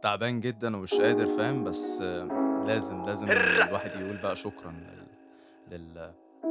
تعبان جدًا ومش قادر فاهم، بس لازم، لازم الواحد يقول بقى شكرًا لل لل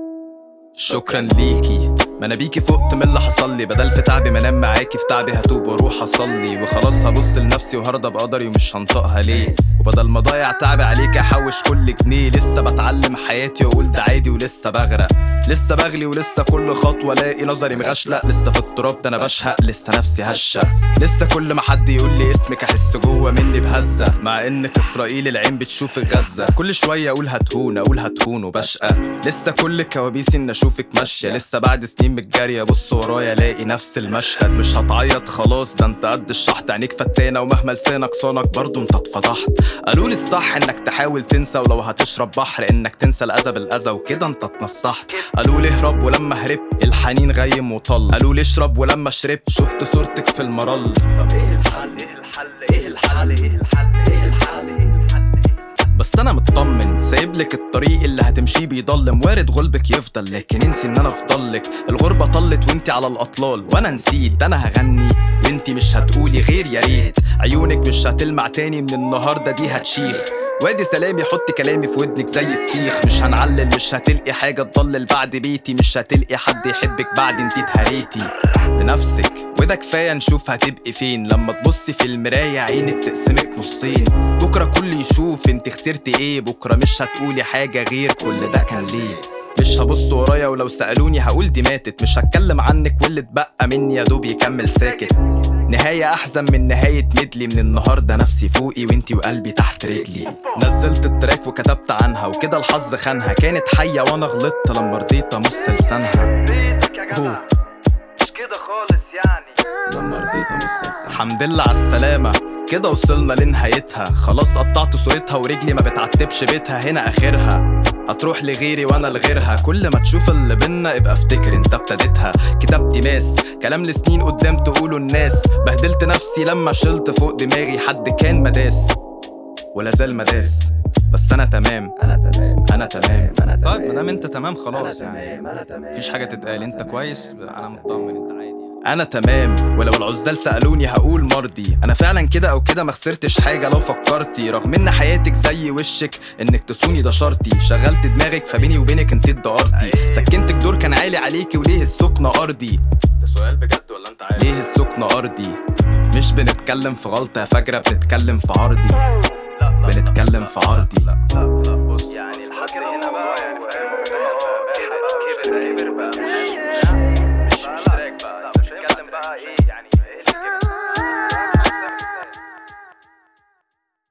شكرًا ليكِ، ما أنا بيكِ فُقت من اللي حصل لي، بدل في تعبي ما أنام معاكِ في تعبي هاتوب وأروح أصلّي، وخلاص هابُص لنفسي وهارضى بقدري ومش هانطقها ليه، وبدل ما أضيّع تعبي عليكِ أحوّش كل جنيه، لسه باتعلم حياتي وأقول ده عادي ولسه باغرق، لسه باغلي ولسه كل خطوة ألاقي نظري مغشلق، لسه في التراب ده أنا باشهق، لسه نفسي هشة، لسه كل ما حد يقول لي اسمِك أحس جوّه مني بهزة، مع إنِك إسرائيل العين بتشوفِك غزة، كل شوية أقول هتهون، أقول هتهون وباشقى، لسه كل كوابيسي إني أشوفِك ماشية، لسه بعد سنين متجارية أبُص ورايا ألاقي نفس المشهد، مش هتعيط خلاص ده أنت قد الشحط، عينيك فتانة ومهما لسانك صانك برضه أنت اتفضحت، قالوا لي الصح إنك تحاول تنسى ولو هتشرب بحر إنك تنسى الأذى بالأذى وكده أنت اتنصحت، قالوا لي اهرب ولما هربت الحنين غيم وطل، قالوا لي اشرب ولما شربت شُفت صورتك في المَرَل، طب إيه الحل؟ إيه الحل؟ إيه الحل؟ إيه الحل؟ إيه الحل؟ إيه الحل؟ بس أنا متطمن سايب لِك الطريق اللي هتمشيه بيضلّم، وارد غُلبِك يفضل لكن انسي إن أنا أفضل لِك، الغُربة طلِّت وأنتِ على الأطلال وأنا نسيت أنا هاغني وأنتِ مش هتقولي غير يا ريت، عيونِك مش هتلمع تاني من النهاردة دي هتشيخ، وادي سلامي حُطّي كلامي في ودنِك زي السيخ، مش هنعلّل مش هتلقي حاجة تضلّل بعد بيتي، مش هتلقي حد يحبِك بعد أنتِ اتهريتِ لنفسِك، وده كفاية نشوف هتبقي فين، لما تبُصّي في المراية عينِك تقسمِك نُصّين، بُكرة كُلّ يشوف أنتِ خسرتِ إيه، بُكرة مش هتقولي حاجة غير كل ده كان ليه، مش هابُص ورايا ولو سألوني هاقول دي ماتت، مش هاتكلم عنِك واللي اتبقى مني يا دوب يكمّل ساكت، نهاية أحزن من نهاية ميدلي، من النهاردة نفسي فوقي وأنتِ وقلبي تحت رجلي، نزّلت التراك وكتبت عنها وكده الحظ خانها، كانت حيّة وأنا غلطت لما رضيت أمُص لسانها. بيتك يا جدع هو. مش كده خالص يعني لما رضيت أبص لسانها حمدلله عالسلامة كده وصلنا لنهايتها خلاص قطعت صورتها ورجلي ما بتعتبش بيتها هنا آخرها هتروح لغيري وانا لغيرها كل ما تشوف اللي بينا ابقى افتكر انت ابتديتها كتبتي ماس كلام لسنين قدام تقوله الناس بهدلت نفسي لما شلت فوق دماغي حد كان مداس ولا زال مداس بس انا تمام انا تمام انا تمام انا تمام طيب ما دام انت تمام انا خلاص يعني تمام انا تمام مفيش حاجة تتقال انت تمام، كويس أنا انا تمام. مطمن انت عادي انا تمام ولو العزال سألوني هقول مرضي انا فعلا كده او كده ما خسرتش حاجة لو فكرتي رغم ان حياتك زي وشك انك تصوني ده شرطي شغلت دماغك فبيني وبينك انت اتدقرتي سكنتك دور كان عالي عليكي وليه السكنة ارضي ده سؤال بجد ولا انت عارف ليه السكنة ارضي مش بنتكلم في غلطة يا فجرة بنتكلم في عرضي لا، لا، لا، بنتكلم لا، في عرضي لا، لا، لا،